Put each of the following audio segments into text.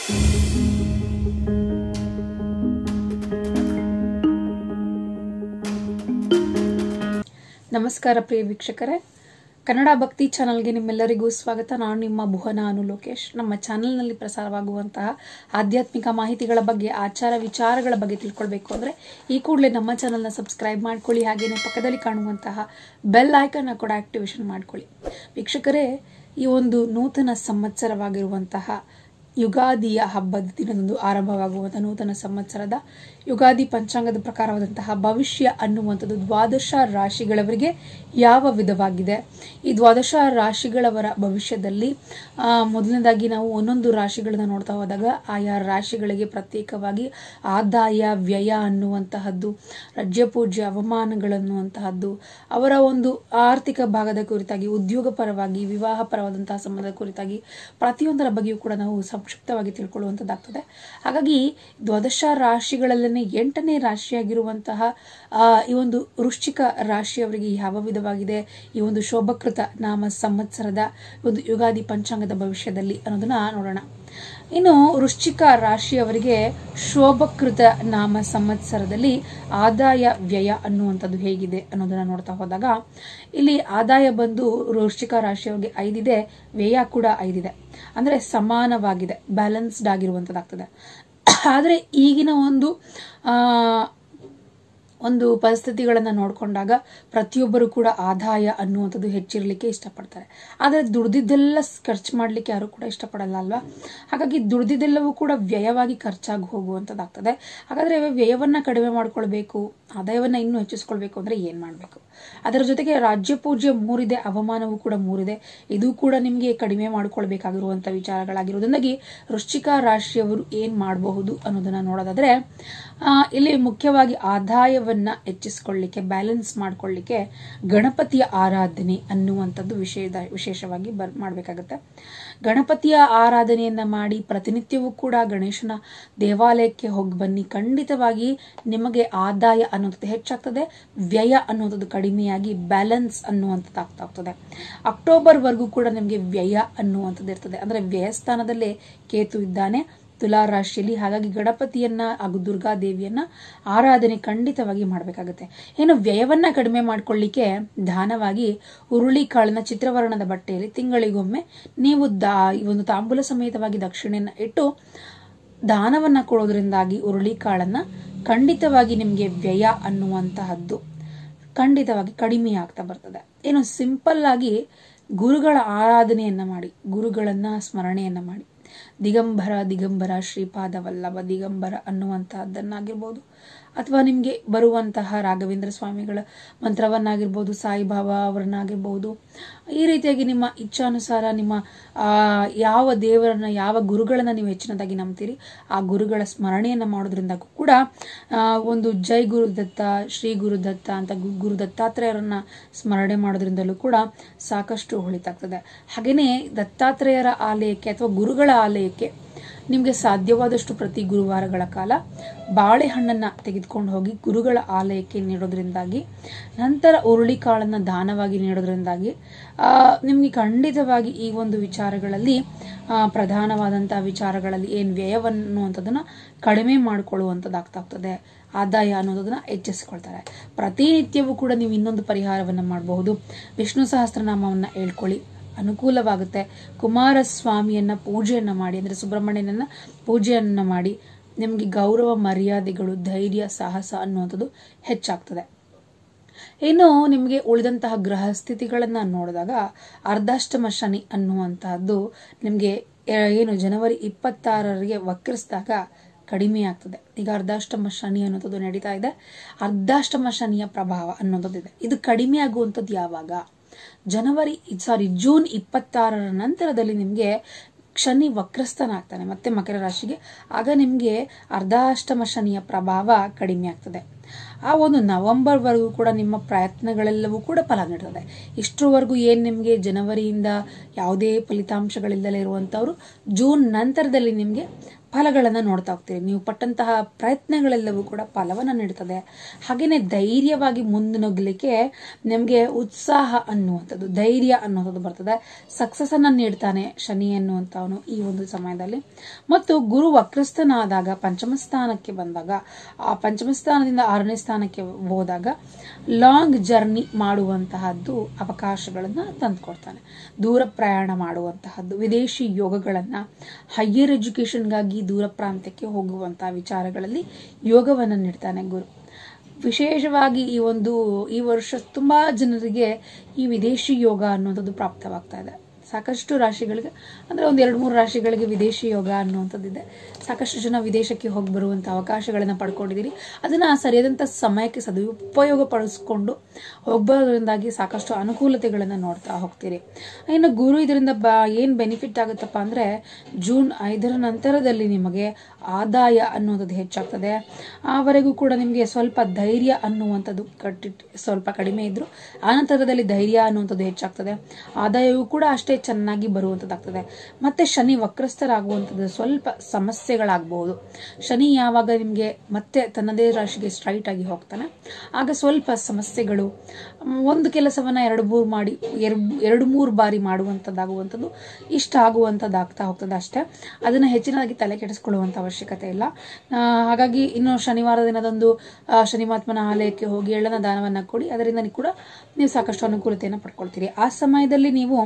ನಮಸ್ಕಾರ ಪ್ರಿಯ ವೀಕ್ಷಕರೇ ಕನ್ನಡ ಭಕ್ತಿ ಚಾನಲ್ಗೆ ನಿಮ್ಮೆಲ್ಲರಿಗೂ ಸ್ವಾಗತ ನಾನು ನಿಮ್ಮ ಭುವನ ಅನು ಲೋಕೇಶ್ ನಮ್ಮ ಚಾನೆಲ್ನಲ್ಲಿ ಪ್ರಸಾರವಾಗುವಂತಹ ಆಧ್ಯಾತ್ಮಿಕ ಮಾಹಿತಿಗಳ ಬಗ್ಗೆ ಆಚಾರ ವಿಚಾರಗಳ ಬಗ್ಗೆ ತಿಳ್ಕೊಳ್ಬೇಕು ಅಂದರೆ ಈ ಕೂಡಲೇ ನಮ್ಮ ಚಾನಲ್ನ ಸಬ್ಸ್ಕ್ರೈಬ್ ಮಾಡ್ಕೊಳ್ಳಿ ಹಾಗೆಯೇ ಪಕ್ಕದಲ್ಲಿ ಕಾಣುವಂತಹ ಬೆಲ್ ಐಕನ್ನ ಕೂಡ ಆಕ್ಟಿವೇಶನ್ ಮಾಡ್ಕೊಳ್ಳಿ ವೀಕ್ಷಕರೇ ಈ ಒಂದು ನೂತನ ಸಂವತ್ಸರವಾಗಿರುವಂತಹ ಯುಗಾದಿಯ ಹಬ್ಬದ ದಿನದಂದು ಆರಂಭವಾಗುವಂತಹ ನೂತನ ಸಂವತ್ಸರದ ಯುಗಾದಿ ಪಂಚಾಂಗದ ಪ್ರಕಾರವಾದಂತಹ ಭವಿಷ್ಯ ಅನ್ನುವಂಥದ್ದು ದ್ವಾದಶ ರಾಶಿಗಳವರಿಗೆ ಯಾವ ವಿಧವಾಗಿದೆ ಈ ದ್ವಾದಶ ರಾಶಿಗಳವರ ಭವಿಷ್ಯದಲ್ಲಿ ಆ, ಮೊದಲನೇದಾಗಿ ನಾವು ಒಂದೊಂದು ರಾಶಿಗಳನ್ನ ನೋಡ್ತಾ ಹೋದಾಗ ಆಯಾ ರಾಶಿಗಳಿಗೆ ಪ್ರತ್ಯೇಕವಾಗಿ ಆದಾಯ ವ್ಯಯ ಅನ್ನುವಂತಹದ್ದು ರಾಜ್ಯ ಪೂಜ್ಯ ಅವಮಾನಗಳನ್ನುವಂತಹದ್ದು ಅವರ ಒಂದು ಆರ್ಥಿಕ ಭಾಗದ ಕುರಿತಾಗಿ ಉದ್ಯೋಗ ಪರವಾಗಿ ವಿವಾಹ ಪರವಾದಂತಹ ಸಂಬಂಧದ ಕುರಿತಾಗಿ ಪ್ರತಿಯೊಂದರ ಬಗ್ಗೆಯೂ ಕೂಡ ನಾವು ಸಂಕ್ಷಿಪ್ತವಾಗಿ ತಿಳ್ಕೊಳ್ಳುವಂಥದ್ದಾಗ್ತದೆ ಹಾಗಾಗಿ ದ್ವಾದಶ ರಾಶಿಗಳಲ್ಲೇ ಎಂಟನೇ ರಾಶಿಯಾಗಿರುವಂತಹ ಆ, ಈ ಒಂದು ವೃಶ್ಚಿಕ ರಾಶಿಯವರಿಗೆ ಯಾವ ವಿಧವಾಗಿದೆ ಈ ಒಂದು ಶೋಭಕೃತ ನಾಮ ಸಂವತ್ಸರದ ಒಂದು ಯುಗಾದಿ ಪಂಚಾಂಗದ ಭವಿಷ್ಯದಲ್ಲಿ ಅನ್ನೋದನ್ನ ನೋಡೋಣ ಇನ್ನು ವೃಶ್ಚಿಕ ರಾಶಿಯವರಿಗೆ ಶೋಭಕೃತ ನಾಮ ಸಂವತ್ಸರದಲ್ಲಿ ಆದಾಯ ವ್ಯಯ ಅನ್ನುವಂಥದ್ದು ಹೇಗಿದೆ ಅನ್ನೋದನ್ನ ನೋಡ್ತಾ ಹೋದಾಗ ಇಲ್ಲಿ ಆದಾಯ ಬಂದು ವೃಶ್ಚಿಕ ರಾಶಿಯವರಿಗೆ ಐದಿದೆ ವ್ಯಯ ಕೂಡ ಐದಿದೆ ಅಂದ್ರೆ ಸಮಾನವಾಗಿದೆ ಬ್ಯಾಲೆನ್ಸ್ಡ್ ಆಗಿರುವಂಥದ್ದಾಗ್ತದೆ ಆದರೆ ಈಗಿನ ಒಂದು ಆ ಒಂದು ಪರಿಸ್ಥಿತಿಗಳನ್ನು ನೋಡಿಕೊಂಡಾಗ ಪ್ರತಿಯೊಬ್ಬರು ಕೂಡ ಆದಾಯ ಅನ್ನುವಂಥದ್ದು ಹೆಚ್ಚಿರಲಿಕ್ಕೆ ಇಷ್ಟಪಡ್ತಾರೆ ಆದರೆ ದುಡ್ದಿದ್ದೆಲ್ಲ ಖರ್ಚು ಮಾಡಲಿಕ್ಕೆ ಯಾರು ಕೂಡ ಇಷ್ಟಪಡಲ್ಲ ಅಲ್ವಾ ಹಾಗಾಗಿ ದುಡ್ದಿದ್ದೆಲ್ಲವೂ ಕೂಡ ವ್ಯಯವಾಗಿ ಖರ್ಚಾಗಿ ಹೋಗುವಂಥದ್ದಾಗ್ತದೆ ಹಾಗಾದರೆ ವ್ಯಯವನ್ನು ಕಡಿಮೆ ಮಾಡ್ಕೊಳ್ಬೇಕು ಆದಾಯವನ್ನು ಇನ್ನೂ ಹೆಚ್ಚಿಸ್ಕೊಳ್ಬೇಕು ಅಂದರೆ ಏನು ಮಾಡಬೇಕು ಅದರ ಜೊತೆಗೆ ರಾಜ್ಯ ಪೂಜ್ಯ ಮೂರಿದೆ ಅವಮಾನವೂ ಕೂಡ ಮೂರಿದೆ ಇದು ಕೂಡ ನಿಮಗೆ ಕಡಿಮೆ ಮಾಡ್ಕೊಳ್ಬೇಕಾಗಿರುವಂಥ ವಿಚಾರಗಳಾಗಿರೋದ್ರಿಂದಾಗಿ ವೃಶ್ಚಿಕ ರಾಶಿಯವರು ಏನು ಮಾಡಬಹುದು ಅನ್ನೋದನ್ನ ನೋಡೋದಾದ್ರೆ ಆ, ಇಲ್ಲಿ ಮುಖ್ಯವಾಗಿ ಆದಾಯವನ್ನ ಹೆಚ್ಚಿಸ್ಕೊಳ್ಳಿಕ್ಕೆ ಬ್ಯಾಲೆನ್ಸ್ ಮಾಡ್ಕೊಳ್ಳಿಕ್ಕೆ ಗಣಪತಿಯ ಆರಾಧನೆ ಅನ್ನುವಂಥದ್ದು ವಿಷಯದ ವಿಶೇಷವಾಗಿ ಬರ್ ಮಾಡಬೇಕಾಗತ್ತೆ ಗಣಪತಿಯ ಆರಾಧನೆಯನ್ನ ಮಾಡಿ ಪ್ರತಿನಿತ್ಯವೂ ಕೂಡ ಗಣೇಶನ ದೇವಾಲಯಕ್ಕೆ ಹೋಗಿ ಬನ್ನಿ ಖಂಡಿತವಾಗಿ ನಿಮಗೆ ಆದಾಯ ಅನ್ನುವಂಥದ್ದು ಹೆಚ್ಚಾಗ್ತದೆ ವ್ಯಯ ಅನ್ನುವಂಥದ್ದು ಕಡಿಮೆಯಾಗಿ ಬ್ಯಾಲೆನ್ಸ್ ಅನ್ನುವಂಥದ್ದು ಆಗ್ತಾ ಹೋಗ್ತದೆ ಅಕ್ಟೋಬರ್ ವರೆಗೂ ಕೂಡ ನಿಮಗೆ ವ್ಯಯ ಅನ್ನುವಂಥದ್ದು ಇರ್ತದೆ ಅಂದ್ರೆ ವ್ಯಯಸ್ಥಾನದಲ್ಲೇ ಕೇತು ಇದ್ದಾನೆ ತುಲಾ ರಾಶಿಯಲ್ಲಿ ಹಾಗಾಗಿ ಗಣಪತಿಯನ್ನ ಹಾಗೂ ದುರ್ಗಾ ದೇವಿಯನ್ನ ಆರಾಧನೆ ಖಂಡಿತವಾಗಿ ಮಾಡಬೇಕಾಗುತ್ತೆ ಏನು ವ್ಯಯವನ್ನ ಕಡಿಮೆ ಮಾಡ್ಕೊಳ್ಳಿಕ್ಕೆ ದಾನವಾಗಿ ಹುರುಳಿ ಕಾಳಿನ ಚಿತ್ರವರ್ಣದ ಬಟ್ಟೆಯಲ್ಲಿ ತಿಂಗಳಿಗೊಮ್ಮೆ ನೀವು ದಾ ಈ ಒಂದು ತಾಂಬೂಲ ಸಮೇತವಾಗಿ ದಕ್ಷಿಣೆಯನ್ನ ಇಟ್ಟು ದಾನವನ್ನ ಕೊಡೋದ್ರಿಂದಾಗಿ ಹುರುಳಿ ಕಾಳನ್ನ ಖಂಡಿತವಾಗಿ ನಿಮಗೆ ವ್ಯಯ ಅನ್ನುವಂತಹದ್ದು ಖಂಡಿತವಾಗಿ ಕಡಿಮೆ ಆಗ್ತಾ ಬರ್ತದೆ ಏನು ಸಿಂಪಲ್ ಆಗಿ ಗುರುಗಳ ಆರಾಧನೆಯನ್ನ ಮಾಡಿ ಗುರುಗಳನ್ನ ಸ್ಮರಣೆಯನ್ನ ಮಾಡಿ ದಿಗಂಬರ ದಿಗಂಬರ ಶ್ರೀಪಾದ ವಲ್ಲಭ ದಿಗಂಬರ ಅನ್ನುವಂತಹದ್ದನ್ನಾಗಿರ್ಬೋದು ಅಥವಾ ನಿಮಗೆ ಬರುವಂತಹ ರಾಘವೇಂದ್ರ ಸ್ವಾಮಿಗಳ ಮಂತ್ರವನ್ನಾಗಿರ್ಬೋದು ಸಾಯಿಬಾಬಾ ಅವರನ್ನಾಗಿರ್ಬೋದು ಈ ರೀತಿಯಾಗಿ ನಿಮ್ಮ ಇಚ್ಛಾನುಸಾರ ನಿಮ್ಮ ಆ, ಯಾವ ದೇವರನ್ನ ಯಾವ ಗುರುಗಳನ್ನ ನೀವು ಹೆಚ್ಚಿನದಾಗಿ ನಂಬ್ತೀರಿ ಆ ಗುರುಗಳ ಸ್ಮರಣೆಯನ್ನ ಮಾಡೋದ್ರಿಂದ ಕೂಡ ಆ, ಒಂದು ಜೈ ಗುರುದತ್ತ ಶ್ರೀ ಗುರುದತ್ತ ಅಂತ ಗು- ಗುರು ದತ್ತಾತ್ರೇಯರನ್ನ ಸ್ಮರಣೆ ಮಾಡೋದ್ರಿಂದಲೂ ಕೂಡ ಸಾಕಷ್ಟು ಒಳಿತಾಗ್ತದೆ ಹಾಗೇನೆ ದತ್ತಾತ್ರೇಯರ ಆಲಯಕ್ಕೆ ಅಥವಾ ಗುರುಗಳ ಆಲಯಕ್ಕೆ ನಿಮಗೆ ಸಾಧ್ಯವಾದಷ್ಟು ಪ್ರತಿ ಗುರುವಾರಗಳ ಕಾಲ ಬಾಳೆಹಣ್ಣನ್ನ ತೆಗೆದುಕೊಂಡು ಹೋಗಿ ಗುರುಗಳ ಆಲಯಕ್ಕೆ ನೀಡೋದ್ರಿಂದಾಗಿ ನಂತರ ಹುರುಳಿಕಾಳನ್ನ ದಾನವಾಗಿ ನೀಡೋದ್ರಿಂದಾಗಿ ಆ, ನಿಮಗೆ ಖಂಡಿತವಾಗಿ ಈ ಒಂದು ವಿಚಾರಗಳಲ್ಲಿ ಆ, ಪ್ರಧಾನವಾದಂತಹ ವಿಚಾರಗಳಲ್ಲಿ ಏನು ವ್ಯಯವನ್ನುವಂಥದ್ದನ್ನ ಕಡಿಮೆ ಮಾಡಿಕೊಳ್ಳುವಂಥದ್ದಾಗ್ತಾ ಹೋಗ್ತದೆ ಆದಾಯ ಅನ್ನೋದನ್ನ ಹೆಚ್ಚಿಸ್ಕೊಳ್ತಾರೆ ಪ್ರತಿನಿತ್ಯವೂ ಕೂಡ ನೀವು ಇನ್ನೊಂದು ಪರಿಹಾರವನ್ನ ಮಾಡಬಹುದು ವಿಷ್ಣು ಸಹಸ್ರನಾಮವನ್ನ ಹೇಳ್ಕೊಳ್ಳಿ ಅನುಕೂಲವಾಗುತ್ತೆ ಕುಮಾರಸ್ವಾಮಿಯನ್ನ ಪೂಜೆಯನ್ನ ಮಾಡಿ ಅಂದ್ರೆ ಸುಬ್ರಹ್ಮಣ್ಯನನ್ನ ಪೂಜೆಯನ್ನ ಮಾಡಿ ನಿಮಗೆ ಗೌರವ ಮರ್ಯಾದೆಗಳು ಧೈರ್ಯ ಸಾಹಸ ಅನ್ನುವಂಥದ್ದು ಹೆಚ್ಚಾಗ್ತದೆ ಇನ್ನು ನಿಮಗೆ ಉಳಿದಂತಹ ಗ್ರಹ ಸ್ಥಿತಿಗಳನ್ನ ನೋಡಿದಾಗ ಅರ್ಧಾಷ್ಟಮ ಶನಿ ಅನ್ನುವಂತಹದ್ದು ನಿಮಗೆ ಏನು ಜನವರಿ ಇಪ್ಪತ್ತಾರರಿಗೆ ವಕ್ರಿಸಿದಾಗ ಕಡಿಮೆ ಆಗ್ತದೆ ಈಗ ಅರ್ಧಾಷ್ಟಮ ಶನಿ ಅನ್ನೋಂಥದ್ದು ನಡೀತಾ ಇದೆ ಅರ್ಧಾಷ್ಟಮ ಶನಿಯ ಪ್ರಭಾವ ಅನ್ನೋಂಥದ್ದು ಇದೆ ಇದು ಕಡಿಮೆ ಆಗುವಂಥದ್ದು ಯಾವಾಗ ಜನವರಿ ಸಾರಿ ಜೂನ್ ಇಪ್ಪತ್ತಾರರ ನಂತರದಲ್ಲಿ ನಿಮಗೆ ಶನಿ ವಕ್ರಸ್ಥನಾಗ್ತಾನೆ ಮತ್ತೆ ಮಕರ ರಾಶಿಗೆ ಆಗ ನಿಮಗೆ ಅರ್ಧಾಷ್ಟಮ ಶನಿಯ ಪ್ರಭಾವ ಕಡಿಮೆ ಆಗ್ತದೆ ಆ ಒಂದು ನವೆಂಬರ್ವರೆಗೂ ಕೂಡ ನಿಮ್ಮ ಪ್ರಯತ್ನಗಳೆಲ್ಲವೂ ಕೂಡ ಫಲ ನೀಡುತ್ತದೆ ಇಷ್ಟರವರೆಗೂ ಏನು ನಿಮಗೆ ಜನವರಿಯಿಂದ ಯಾವುದೇ ಫಲಿತಾಂಶಗಳಿಲ್ಲದೆ ಇರುವಂಥವ್ರು ಜೂನ್ ನಂತರದಲ್ಲಿ ನಿಮಗೆ ಫಲಗಳನ್ನು ನೋಡ್ತಾ ಹೋಗ್ತೀರಿ ನೀವು ಪಟ್ಟಂತಹ ಪ್ರಯತ್ನಗಳೆಲ್ಲವೂ ಕೂಡ ಫಲವನ್ನು ನೀಡುತ್ತದೆ ಹಾಗೆಯೇ ಧೈರ್ಯವಾಗಿ ಮುಂದುನುಗ್ಗಲಿಕ್ಕೆ ನಿಮಗೆ ಉತ್ಸಾಹ ಅನ್ನುವಂಥದ್ದು ಧೈರ್ಯ ಅನ್ನುವಂಥದ್ದು ಬರ್ತದೆ ಸಕ್ಸಸ್ ಅನ್ನು ನೀಡ್ತಾನೆ ಶನಿ ಅನ್ನುವಂಥವನು ಈ ಒಂದು ಸಮಯದಲ್ಲಿ ಮತ್ತು ಗುರು ವಕ್ರಸ್ಥನಾದಾಗ ಪಂಚಮ ಸ್ಥಾನಕ್ಕೆ ಬಂದಾಗ ಆ ಪಂಚಮ ಸ್ಥಾನದಿಂದ ಆರನೇ ಸ್ಥಾನಕ್ಕೆ ಹೋದಾಗ ಲಾಂಗ್ ಜರ್ನಿ ಮಾಡುವಂತಹದ್ದು ಅವಕಾಶಗಳನ್ನು ತಂದುಕೊಡ್ತಾನೆ ದೂರ ಪ್ರಯಾಣ ಮಾಡುವಂತಹದ್ದು ವಿದೇಶಿ ಯೋಗಗಳನ್ನು ಹೈಯರ್ ಎಜುಕೇಷನ್ಗಾಗಿ ದೂರ ಪ್ರಾಂತ್ಯಕ್ಕೆ ಹೋಗುವಂತಹ ವಿಚಾರಗಳಲ್ಲಿ ಯೋಗವನ್ನು ನೀಡ್ತಾನೆ ಗುರು ವಿಶೇಷವಾಗಿ ಈ ಒಂದು ಈ ವರ್ಷ ತುಂಬಾ ಜನರಿಗೆ ಈ ವಿದೇಶಿ ಯೋಗ ಅನ್ನುವಂಥದ್ದು ಪ್ರಾಪ್ತವಾಗ್ತಾ ಇದೆ ಸಾಕಷ್ಟು ರಾಶಿಗಳಿಗೆ ಅಂದರೆ ಒಂದು ಎರಡು ಮೂರು ರಾಶಿಗಳಿಗೆ ವಿದೇಶಿ ಯೋಗ ಅನ್ನುವಂಥದ್ದಿದೆ ಸಾಕಷ್ಟು ಜನ ವಿದೇಶಕ್ಕೆ ಹೋಗಿ ಬರುವಂಥ ಅವಕಾಶಗಳನ್ನು ಪಡ್ಕೊಂಡಿದ್ದೀರಿ ಅದನ್ನು ಸರಿಯಾದಂಥ ಸಮಯಕ್ಕೆ ಸದುಪಯೋಗ ಪಡಿಸ್ಕೊಂಡು ಹೋಗ್ಬರೋದ್ರಿಂದಾಗಿ ಸಾಕಷ್ಟು ಅನುಕೂಲತೆಗಳನ್ನು ನೋಡ್ತಾ ಹೋಗ್ತೀರಿ ಇನ್ನು ಗುರು ಇದರಿಂದ ಬ ಏನು ಬೆನಿಫಿಟ್ ಆಗುತ್ತಪ್ಪ ಅಂದರೆ ಜೂನ್ ಐದರ ನಂತರದಲ್ಲಿ ನಿಮಗೆ ಆದಾಯ ಅನ್ನುವಂಥದ್ದು ಹೆಚ್ಚಾಗ್ತದೆ ಆವರೆಗೂ ಕೂಡ ನಿಮಗೆ ಸ್ವಲ್ಪ ಧೈರ್ಯ ಅನ್ನುವಂಥದ್ದು ಕಟ್ಟಿ ಸ್ವಲ್ಪ ಕಡಿಮೆ ಇದ್ದರೂ ಆನಂತರದಲ್ಲಿ ಧೈರ್ಯ ಅನ್ನುವಂಥದ್ದು ಹೆಚ್ಚಾಗ್ತದೆ ಆದಾಯವೂ ಕೂಡ ಅಷ್ಟೇ ಚೆನ್ನಾಗಿ ಬರುವಂಥದ್ದಾಗ್ತದೆ ಮತ್ತೆ ಶನಿ ವಕ್ರಸ್ಥರಾಗುವಂಥದ್ದು ಸ್ವಲ್ಪ ಸಮಸ್ಯೆಗಳಾಗಬಹುದು ಶನಿ ಯಾವಾಗ ನಿಮಗೆ ಮತ್ತೆ ತನ್ನದೇ ರಾಶಿಗೆ ಸ್ಟ್ರೈಟ್ ಆಗಿ ಹೋಗ್ತಾನೆ ಆಗ ಸ್ವಲ್ಪ ಸಮಸ್ಯೆಗಳು ಮ್, ಒಂದು ಕೆಲಸವನ್ನ ಎರಡು ಮೂರು ಮಾಡಿ ಎರಡು ಎರಡು ಮೂರು ಬಾರಿ ಮಾಡುವಂಥದ್ದಾಗುವಂಥದ್ದು ಇಷ್ಟ ಆಗುವಂಥದ್ದಾಗ್ತಾ ಹೋಗ್ತದೆ ಅಷ್ಟೇ ಅದನ್ನು ಹೆಚ್ಚಿನದಾಗಿ ತಲೆ ಕೆಡಿಸ್ಕೊಳ್ಳುವಂಥ ಅವಶ್ಯಕತೆ ಇಲ್ಲ ಆ, ಹಾಗಾಗಿ ಇನ್ನು ಶನಿವಾರ ದಿನದಂದು ಆ, ಶನಿಮಾತ್ಮನ ಆಲಯಕ್ಕೆ ಹೋಗಿ ಎಳ್ಳನ ದಾನವನ್ನು ಕೊಡಿ ಅದರಿಂದ ಕೂಡ ನೀವು ಸಾಕಷ್ಟು ಅನುಕೂಲತೆಯನ್ನು ಪಡ್ಕೊಳ್ತೀರಿ ಆ ಸಮಯದಲ್ಲಿ ನೀವು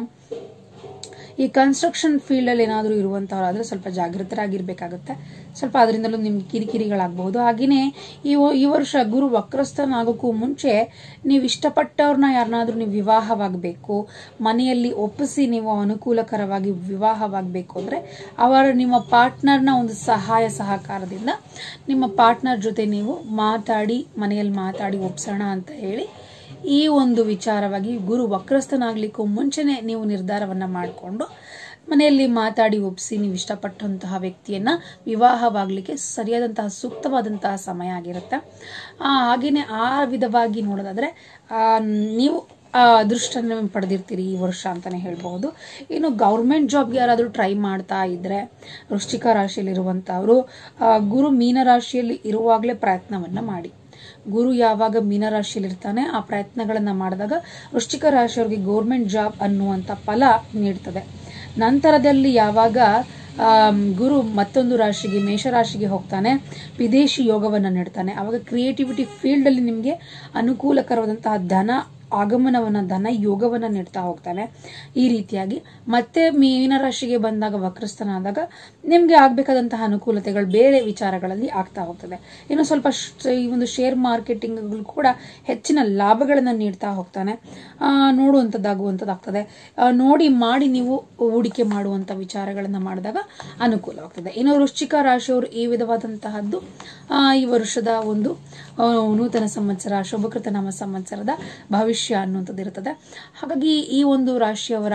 ಈ ಕನ್ಸ್ಟ್ರಕ್ಷನ್ ಫೀಲ್ಡಲ್ಲಿ ಏನಾದರೂ ಇರುವಂಥವ್ರಾದರೆ ಸ್ವಲ್ಪ ಜಾಗೃತರಾಗಿರ್ಬೇಕಾಗುತ್ತೆ ಸ್ವಲ್ಪ ಅದರಿಂದಲೂ ನಿಮ್ಗೆ ಕಿರಿಕಿರಿಗಳಾಗಬಹುದು ಹಾಗೆಯೇ ಈ ವ- ಈ ವರ್ಷ ಗುರು ವಕ್ರಸ್ಥನಾಗೋಕ್ಕೂ ಮುಂಚೆ ನೀವು ಇಷ್ಟಪಟ್ಟವ್ರನ್ನ ಯಾರನ್ನಾದ್ರೂ ನೀವು ವಿವಾಹವಾಗಬೇಕು ಮನೆಯಲ್ಲಿ ಒಪ್ಪಿಸಿ ನೀವು ಅನುಕೂಲಕರವಾಗಿ ವಿವಾಹವಾಗಬೇಕು ಅಂದರೆ ಅವರ ನಿಮ್ಮ ಪಾರ್ಟ್ನರ್ನ ಒಂದು ಸಹಾಯ ಸಹಕಾರದಿಂದ ನಿಮ್ಮ ಪಾರ್ಟ್ನರ್ ಜೊತೆ ನೀವು ಮಾತಾಡಿ ಮನೆಯಲ್ಲಿ ಮಾತಾಡಿ ಒಪ್ಸೋಣ ಅಂತ ಹೇಳಿ ಈ ಒಂದು ವಿಚಾರವಾಗಿ ಗುರು ವಕ್ರಸ್ಥನಾಗ್ಲಿಕ್ಕೂ ಮುಂಚೆನೆ ನೀವು ನಿರ್ಧಾರವನ್ನ ಮಾಡಿಕೊಂಡು ಮನೆಯಲ್ಲಿ ಮಾತಾಡಿ ಒಪ್ಪಿಸಿ ನೀವು ಇಷ್ಟಪಟ್ಟಂತಹ ವ್ಯಕ್ತಿಯನ್ನ ವಿವಾಹವಾಗಲಿಕ್ಕೆ ಸರಿಯಾದಂತಹ ಸೂಕ್ತವಾದಂತಹ ಸಮಯ ಆಗಿರುತ್ತೆ ಆ, ಹಾಗೇನೆ ಆ ವಿಧವಾಗಿ ನೋಡೋದಾದ್ರೆ ಆ, ನೀವು ಆ ಅದೃಷ್ಟನ ಪಡೆದಿರ್ತೀರಿ ಈ ವರ್ಷ ಅಂತಾನೆ ಹೇಳ್ಬಹುದು ಇನ್ನು ಗೌರ್ಮೆಂಟ್ ಜಾಬ್ಗೆ ಯಾರಾದರೂ ಟ್ರೈ ಮಾಡ್ತಾ ಇದ್ರೆ ವೃಶ್ಚಿಕ ರಾಶಿಯಲ್ಲಿರುವಂತಹವರು ಆ, ಗುರು ಮೀನ ರಾಶಿಯಲ್ಲಿ ಇರುವಾಗಲೇ ಪ್ರಯತ್ನವನ್ನ ಮಾಡಿ ಗುರು ಯಾವಾಗ ಮೀನರಾಶಿಯಲ್ಲಿರ್ತಾನೆ ಆ ಪ್ರಯತ್ನಗಳನ್ನ ಮಾಡಿದಾಗ ವೃಶ್ಚಿಕ ರಾಶಿಯವರಿಗೆ ಗೌರ್ಮೆಂಟ್ ಜಾಬ್ ಅನ್ನುವಂಥ ಫಲ ನೀಡ್ತದೆ ನಂತರದಲ್ಲಿ ಯಾವಾಗ ಆಮ್, ಗುರು ಮತ್ತೊಂದು ರಾಶಿಗೆ ಮೇಷರಾಶಿಗೆ ಹೋಗ್ತಾನೆ ವಿದೇಶಿ ಯೋಗವನ್ನು ನೀಡ್ತಾನೆ ಅವಾಗ ಕ್ರಿಯೇಟಿವಿಟಿ ಫೀಲ್ಡಲ್ಲಿ ನಿಮಗೆ ಅನುಕೂಲಕರವಾದಂತಹ ಧನ ಆಗಮನವನ್ನ ಧನ ಯೋಗವನ್ನ ನೀಡ್ತಾ ಹೋಗ್ತಾನೆ ಈ ರೀತಿಯಾಗಿ ಮತ್ತೆ ಮೀನರಾಶಿಗೆ ಬಂದಾಗ ವಕ್ರಸ್ಥನಾದಾಗ ನಿಮ್ಗೆ ಆಗ್ಬೇಕಾದಂತಹ ಅನುಕೂಲತೆಗಳು ಬೇರೆ ವಿಚಾರಗಳಲ್ಲಿ ಆಗ್ತಾ ಹೋಗ್ತದೆ ಇನ್ನು ಸ್ವಲ್ಪ ಶ- ಈ ಒಂದು ಶೇರ್ ಮಾರ್ಕೆಟಿಂಗ್ ಕೂಡ ಹೆಚ್ಚಿನ ಲಾಭಗಳನ್ನ ನೀಡ್ತಾ ಹೋಗ್ತಾನೆ ಆ, ನೋಡುವಂಥದ್ದಾಗುವಂಥದ್ದಾಗ್ತದೆ ಆ, ನೋಡಿ ಮಾಡಿ ನೀವು ಹೂಡಿಕೆ ಮಾಡುವಂಥ ವಿಚಾರಗಳನ್ನ ಮಾಡಿದಾಗ ಅನುಕೂಲವಾಗ್ತದೆ ಇನ್ನು ವೃಶ್ಚಿಕ ರಾಶಿಯವರು ಈ ವಿಧವಾದಂತಹದ್ದು ಆ, ಈ ವರ್ಷದ ಒಂದು ಆ, ನೂತನ ಸಂವತ್ಸರ ಶುಭಕೃತ ನಾಮ ಸಂವತ್ಸರದ ಭವಿಷ್ಯ ಅನ್ನುವಂಥದ್ದು ಇರುತ್ತದೆ ಹಾಗಾಗಿ ಈ ಒಂದು ರಾಶಿಯವರ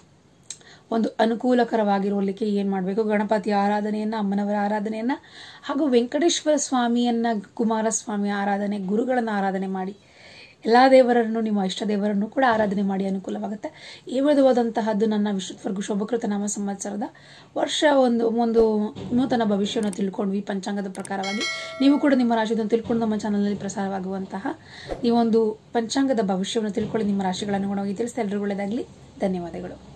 ಒಂದು ಅನುಕೂಲಕರವಾಗಿರಲಿಕ್ಕೆ ಏನ್ ಮಾಡಬೇಕು ಗಣಪತಿ ಆರಾಧನೆಯನ್ನ ಅಮ್ಮನವರ ಆರಾಧನೆಯನ್ನ ಹಾಗೂ ವೆಂಕಟೇಶ್ವರ ಸ್ವಾಮಿಯನ್ನ ಕುಮಾರಸ್ವಾಮಿ ಆರಾಧನೆ ಗುರುಗಳನ್ನ ಆರಾಧನೆ ಮಾಡಿ ಎಲ್ಲಾ ದೇವರನ್ನು ನಿಮ್ಮ ಇಷ್ಟ ದೇವರನ್ನು ಕೂಡ ಆರಾಧನೆ ಮಾಡಿ ಅನುಕೂಲವಾಗುತ್ತೆ ಈ ವಿಧವಾದಂತಹದ್ದು ನನ್ನ ವಿಶ್ವತ್ವರ್ಗು ಶೋಭಕೃತ ನಾಮ ಸಂವತ್ಸರದ ವರ್ಷ ಒಂದು ಒಂದು ನೂತನ ಭವಿಷ್ಯವನ್ನು ತಿಳ್ಕೊಂಡ್ವಿ ಪಂಚಾಂಗದ ಪ್ರಕಾರವಾಗಿ ನೀವು ಕೂಡ ನಿಮ್ಮ ರಾಶಿಯನ್ನು ತಿಳ್ಕೊಂಡು ನಮ್ಮ ಚಾನಲ್ನಲ್ಲಿ ಪ್ರಸಾರವಾಗುವಂತಹ ಈ ಒಂದು ಪಂಚಾಂಗದ ಭವಿಷ್ಯವನ್ನು ತಿಳ್ಕೊಳ್ಳಿ ನಿಮ್ಮ ರಾಶಿಗಳನ್ನು ಗುಣವಾಗಿ ತಿಳಿಸಿ ಎಲ್ರಿಗೂ ಒಳ್ಳೆಯದಾಗಲಿ ಧನ್ಯವಾದಗಳು